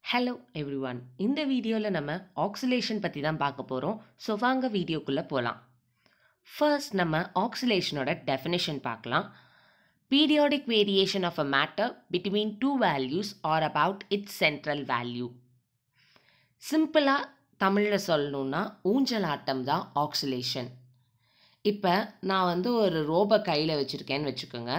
hello everyone இந்த வீடியோவில் நம்ம ஆக்சிலேஷன் பற்றி தான் பார்க்க போகிறோம் ஸோ வாங்க வீடியோக்குள்ளே போகலாம் ஃபர்ஸ்ட் நம்ம ஆக்சிலேஷனோட டெஃபினேஷன் பார்க்கலாம் periodic variation of a matter between two values are about its central value சிம்பிளாக தமிழில் சொல்லணுன்னா ஊஞ்சலாட்டம் தான் ஆக்சிலேஷன் இப்போ நான் வந்து ஒரு ரோபை கையில் வச்சுருக்கேன்னு வச்சுக்கோங்க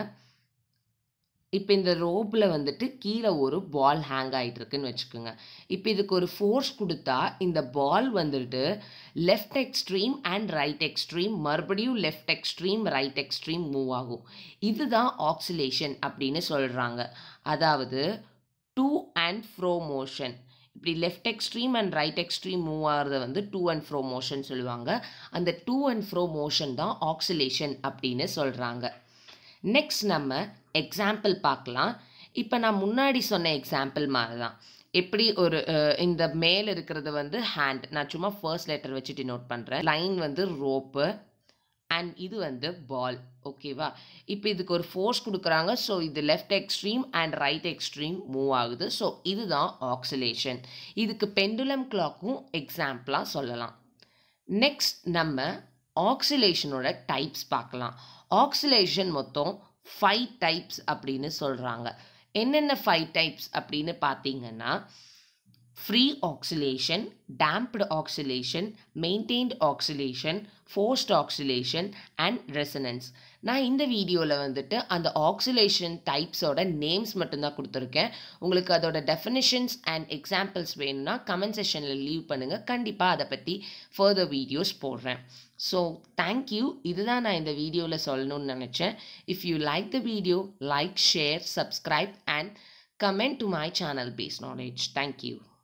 இப்போ இந்த ரோப்பில் வந்துட்டு கீழே ஒரு பால் ஹேங் ஆகிட்டு இருக்குன்னு வச்சுக்கோங்க இப்போ இதுக்கு ஒரு ஃபோர்ஸ் கொடுத்தா இந்த பால் வந்துட்டு left extreme and right extreme மறுபடியும் left extreme right extreme move ஆகும் இதுதான் ஆக்சிலேஷன் அப்படின்னு சொல்கிறாங்க அதாவது டூ அண்ட் ஃப்ரோ மோஷன் இப்படி left extreme and right extreme move ஆகிறத வந்து டூ அண்ட் ஃப்ரோ மோஷன் சொல்லுவாங்க அந்த டூ அண்ட் ஃப்ரோ மோஷன் தான் ஆக்சிலேஷன் அப்படின்னு சொல்கிறாங்க நெக்ஸ்ட் நம்ம எக்ஸாம்பிள் பார்க்கலாம் இப்போ நான் முன்னாடி சொன்ன எக்ஸாம்பிள் மாதிரி தான் எப்படி ஒரு அஹ், இந்த மேலே இருக்கிறது வந்து ஹேண்ட் நான் சும்மா ஃபர்ஸ்ட் லெட்டர் வச்சுட்டு நோட் பண்ணுறேன் லைன் வந்து ரோப்பு அண்ட் இது வந்து பால் ஓகேவா இப்போ இதுக்கு ஒரு ஃபோர்ஸ் கொடுக்குறாங்க ஸோ இது left extreme and right extreme move ஆகுது ஸோ இதுதான் ஆக்சிலேஷன் இதுக்கு பெண்டுலம் கிளாக்கும் எக்ஸாம்பிளாக சொல்லலாம் நெக்ஸ்ட் நம்ம ஆக்சிலேஷனோட டைப்ஸ் பார்க்கலாம் ஆக்சிலேஷன் மொத்தம் ஃபைவ் டைப்ஸ் அப்படின்னு சொல்கிறாங்க என்னென்ன ஃபைவ் டைப்ஸ் அப்படின்னு பார்த்தீங்கன்னா free oscillation damped oscillation maintained oscillation forced oscillation and resonance நான் இந்த வீடியோவில் வந்துட்டு அந்த ஆக்சிலேஷன் டைப்ஸோட நேம்ஸ் மட்டும்தான் கொடுத்துருக்கேன் உங்களுக்கு அதோட டெஃபினிஷன்ஸ் அண்ட் எக்ஸாம்பிள்ஸ் வேணும்னா கமெண்ட் செஷனில் லீவ் பண்ணுங்கள் கண்டிப்பாக அதை பற்றி ஃபர்தர் வீடியோஸ் போடுறேன் ஸோ தேங்க்யூ இதுதான் நான் இந்த வீடியோவில் சொல்லணும்னு நினச்சேன் if you like the video like share subscribe and comment to my channel base knowledge thank you